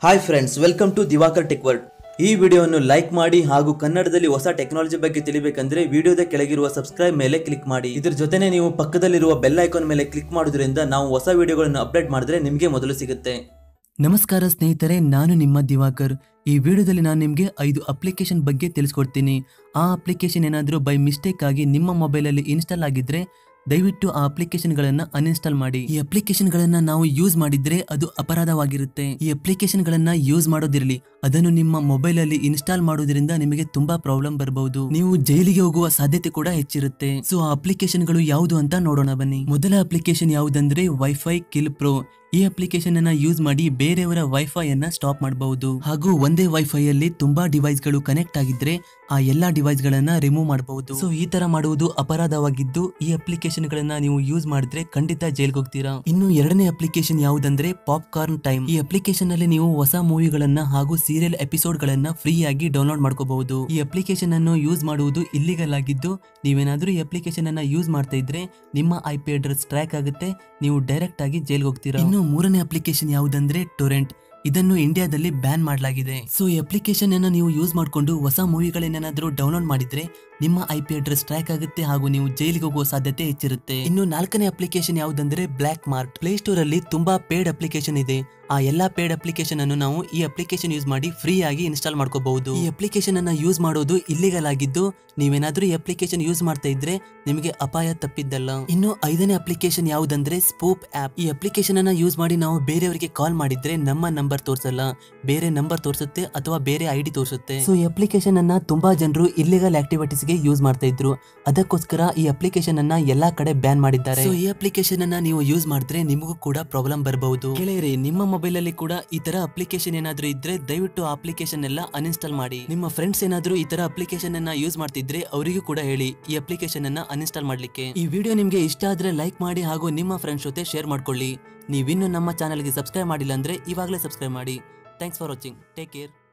hi friends welcome to Diwakar Tech World ಈ ವಿಡಿಯೋವನ್ನು like ಮಾಡಿ ಹಾಗೂ ಕನ್ನಡದಲ್ಲಿ ಹೊಸ ಟೆಕ್ನಾಲಜಿ ಬಗ್ಗೆ ತಿಳಿಬೇಕಂದ್ರೆ ವಿಡಿಯೋದ ಕೆಳಗಿರುವ ಸಬ್ಸ್ಕ್ರೈಬ್ ಮೇಲೆ ಕ್ಲಿಕ್ ಮಾಡಿ ಇದ್ರ ಜೊತೆನೆ ನೀವು ಪಕ್ಕದಲ್ಲಿರುವ ಬೆಲ್ ಐಕಾನ್ ಮೇಲೆ ಕ್ಲಿಕ್ ಮಾಡೋದ್ರಿಂದ ನಾವು ಹೊಸ ವಿಡಿಯೋಗಳನ್ನು ಅಪ್ಡೇಟ್ ಮಾಡಿದ್ರೆ ನಿಮಗೆ ಮೊದಲು ಸಿಗುತ್ತೆ ನಮಸ್ಕಾರ ಸ್ನೇಹಿತರೆ ನಾನು ನಿಮ್ಮ ದಿವಾಕರ್ ಈ ವಿಡಿಯೋದಲ್ಲಿ ನಾನು ನಿಮಗೆ ಐದು ಅಪ್ಲಿಕೇಶನ್ ಬಗ್ಗೆ ತಿಳಿಸ್ಕೊಡ್ತೀನಿ ಆ ಅಪ್ಲಿಕೇಶನ್ ಏನಾದರೂ ಬೈ ಮಿಸ್ಟೇಕ್ ಆಗಿ ನಿಮ್ಮ ಮೊಬೈಲಲ್ಲಿ ಇನ್ಸ್ಟಾಲ್ ಆಗಿದ್ರೆ ದಯವಿಟ್ಟು ಆ ಅಪ್ಲಿಕೇಶನ್ಗಳನ್ನು ಅನ್ಇನ್ಸ್ಟಾಲ್ ಮಾಡಿ ಈ ಅಪ್ಲಿಕೇಶನ್ಗಳನ್ನು ನಾವು ಯೂಸ್ ಮಾಡಿದ್ರೆ ಅದು ಅಪರಾಧವಾಗಿರುತ್ತೆ ಈ ಅಪ್ಲಿಕೇಶನ್ಗಳನ್ನ ಯೂಸ್ ಮಾಡೋದಿರಲಿ ಅದನ್ನು ನಿಮ್ಮ ಮೊಬೈಲಲ್ಲಿ ಇನ್ಸ್ಟಾಲ್ ಮಾಡೋದ್ರಿಂದ ನಿಮಗೆ ತುಂಬಾ ಪ್ರಾಬ್ಲಮ್ ಬರಬಹುದು ನೀವು ಜೈಲಿಗೆ ಹೋಗುವ ಸಾಧ್ಯತೆ ಕೂಡ ಹೆಚ್ಚಿರುತ್ತೆ ಸೊ ಆ ಅಪ್ಲಿಕೇಶನ್ಗಳು ಯಾವುದು ಅಂತ ನೋಡೋಣ ಬನ್ನಿ ಮೊದಲ ಅಪ್ಲಿಕೇಶನ್ ಯಾವುದಂದ್ರೆ ವೈಫೈ ಕಿಲ್ ಪ್ರೋ ಈ ಅಪ್ಲಿಕೇಶನ್ ಅನ್ನ ಯೂಸ್ ಮಾಡಿ ಬೇರೆಯವರ ವೈಫೈ ಅನ್ನ ಸ್ಟಾಪ್ ಮಾಡಬಹುದು ಹಾಗೂ ಒಂದೇ ವೈಫೈ ಅಲ್ಲಿ ತುಂಬಾ ಡಿವೈಸ್ ಗಳು ಕನೆಕ್ಟ್ ಆಗಿದ್ರೆ ಆ ಎಲ್ಲಾ ಡಿವೈಸ್ ಗಳನ್ನ ರಿಮೂವ್ ಮಾಡಬಹುದು ಸೊ ಈ ತರ ಮಾಡುವುದು ಅಪರಾಧವಾಗಿದ್ದು ಈ ಅಪ್ಲಿಕೇಶನ್ ಗಳನ್ನ ನೀವು ಯೂಸ್ ಮಾಡಿದ್ರೆ ಖಂಡಿತ ಜೈಲ್ಗೆ ಹೋಗ್ತೀರಾ ಇನ್ನು ಎರಡನೇ ಅಪ್ಲಿಕೇಶನ್ ಯಾವುದಂದ್ರೆ ಪಾಪ್ಕಾರ್ನ್ ಟೈಮ್ ಈ ಅಪ್ಲಿಕೇಶನ್ ಅಲ್ಲಿ ನೀವು ಹೊಸ ಮೂವಿಗಳನ್ನ ಹಾಗೂ ಸೀರಿಯಲ್ ಎಪಿಸೋಡ್ ಗಳನ್ನ ಫ್ರೀ ಆಗಿ ಡೌನ್ಲೋಡ್ ಮಾಡ್ಕೋಬಹುದು ಈ ಅಪ್ಲಿಕೇಶನ್ ಅನ್ನು ಯೂಸ್ ಮಾಡುವುದು ಇಲ್ಲಿಗಲ್ ಆಗಿದ್ದು ನೀವೇನಾದ್ರೂ ಈ ಅಪ್ಲಿಕೇಶನ್ ಅನ್ನ ಯೂಸ್ ಮಾಡ್ತಾ ಇದ್ರೆ ನಿಮ್ಮ ಐ ಪಿ ಅಡ್ರೆಸ್ ಟ್ರ್ಯಾಕ್ ಆಗುತ್ತೆ ನೀವು ಡೈರೆಕ್ಟ್ ಆಗಿ ಜೈಲ್ಗೆ ಹೋಗ್ತೀರಾ ಇನ್ನು ಮೂರನೇ ಅಪ್ಲಿಕೇಶನ್ ಯಾವುದಂದ್ರೆ ಟೊರೆಂಟ್ ಇದನ್ನು ಇಂಡಿಯಾದಲ್ಲಿ ಬ್ಯಾನ್ ಮಾಡಲಾಗಿದೆ ಸೊ ಈ ಅಪ್ಲಿಕೇಶನ್ ಅನ್ನು ನೀವು ಯೂಸ್ ಮಾಡಿಕೊಂಡು ಹೊಸ ಮೂವಿಗಳನ್ನೇನಾದ್ರೂ ಡೌನ್ಲೋಡ್ ಮಾಡಿದ್ರೆ ನಿಮ್ಮ ಐ ಪಿ ಅಡ್ರೆಸ್ ಟ್ರ್ಯಾಕ್ ಆಗುತ್ತೆ ಹಾಗೂ ನೀವು ಜೈಲಿಗೆ ಹೋಗುವ ಸಾಧ್ಯತೆ ಹೆಚ್ಚಿರುತ್ತೆ ಇನ್ನು ನಾಲ್ಕನೇ ಅಪ್ಲಿಕೇಶನ್ ಯಾವುದಂದ್ರೆ ಬ್ಲಾಕ್ ಮಾರ್ಟ್ ಪ್ಲೇ ಸ್ಟೋರ್ ಅಲ್ಲಿ ತುಂಬಾ ಪೇಡ್ ಅಪ್ಲಿಕೇಶನ್ ಇದೆ ಆ ಎಲ್ಲಾ ಪೇಡ್ ಅಪ್ಲಿಕೇಶನ್ ಅನ್ನು ನಾವು ಈ ಅಪ್ಲಿಕೇಶನ್ ಯೂಸ್ ಮಾಡಿ ಫ್ರೀ ಆಗಿ ಇನ್ಸ್ಟಾಲ್ ಮಾಡ್ಕೋಬಹುದು ಈ ಅಪ್ಲಿಕೇಶನ್ ಅನ್ನ ಯೂಸ್ ಮಾಡೋದು ಇಲ್ಲಿಗಲ್ ಆಗಿದ್ದು ನೀವೇನಾದ್ರೂ ಈ ಅಪ್ಲಿಕೇಶನ್ ಯೂಸ್ ಮಾಡ್ತಾ ಇದ್ರೆ ನಿಮಗೆ ಅಪಾಯ ತಪ್ಪಿದ್ದಲ್ಲ ಇನ್ನು ಐದನೇ ಅಪ್ಲಿಕೇಶನ್ ಯಾವುದಂದ್ರೆ ಸ್ಪೂಪ್ ಆಪ್ ಈ ಅಪ್ಲಿಕೇಶನ್ ಅನ್ನ ಯೂಸ್ ಮಾಡಿ ನಾವು ಬೇರೆಯವರಿಗೆ ಕಾಲ್ ಮಾಡಿದ್ರೆ ನಮ್ಮ ನಂಬರ್ ತೋರಿಸಲ್ಲ ಬೇರೆ ನಂಬರ್ ತೋರಿಸುತ್ತೆ ಅಥವಾ ಬೇರೆ ಐ ಡಿ ತೋರಿಸುತ್ತೆ ಸೊ ಈ ಅಪ್ಲಿಕೇಶನ್ ಅನ್ನ ತುಂಬಾ ಜನರು ಇಲ್ಲಿಗಲ್ ಆಕ್ಟಿವಿಟೀಸ್ ಗೆ ಯೂಸ್ ಮಾಡ್ತಾ ಇದ್ರು ಅದಕ್ಕೋಸ್ಕರ ಈ ಅಪ್ಲಿಕೇಶನ್ ಅನ್ನ ಎಲ್ಲಾ ಕಡೆ ಬ್ಯಾನ್ ಮಾಡಿದ್ದಾರೆ ಸೊ ಈ ಅಪ್ಲಿಕೇಶನ್ ಅನ್ನ ನೀವು ಯೂಸ್ ಮಾಡಿದ್ರೆ ನಿಮಗೂ ಕೂಡ ಪ್ರಾಬ್ಲಮ್ ಬರಬಹುದು ಗೆಳೆಯರಿ ನಿಮ್ಮ ಮೊಬೈಲ್ ಅಲ್ಲಿ ಕೂಡ ಈ ತರ ಅಪ್ಲಿಕೇಶನ್ ಏನಾದ್ರೂ ಇದ್ರೆ ದಯವಿಟ್ಟು ಆ ಅಪ್ಲಿಕೇಶನ್ ಎಲ್ಲ ಅನ್ಇನ್ಸ್ಟಾಲ್ ಮಾಡಿ ನಿಮ್ಮ ಫ್ರೆಂಡ್ಸ್ ಏನಾದ್ರೂ ಈ ತರ ಅಪ್ಲಿಕೇಶನ್ ಅನ್ನ ಯೂಸ್ ಮಾಡ್ತಿದ್ರೆ ಅವರಿಗೂ ಕೂಡ ಹೇಳಿ ಈ ಅಪ್ಲಿಕೇಶನ್ ಅನ್ನ ಅನ್ಇನ್ಸ್ಟಾಲ್ ಮಾಡ್ಲಿಕ್ಕೆ ಈ ವಿಡಿಯೋ ನಿಮ್ಗೆ ಇಷ್ಟ ಆದ್ರೆ ಲೈಕ್ ಮಾಡಿ ಹಾಗೂ ನಿಮ್ಮ ಫ್ರೆಂಡ್ಸ್ ಜೊತೆ ಶೇರ್ ಮಾಡ್ಕೊಳ್ಳಿ ನೀವಿನ್ನು ನಮ್ಮ ಚಾನಲ್ಗೆ ಸಬ್ಸ್ಕ್ರೈಬ್ ಮಾಡಿಲ್ಲ ಅಂದ್ರೆ ಇವಾಗಲೇ ಸಬ್ಸ್ಕ್ರೈಬ್ ಮಾಡಿ thanks for watching take care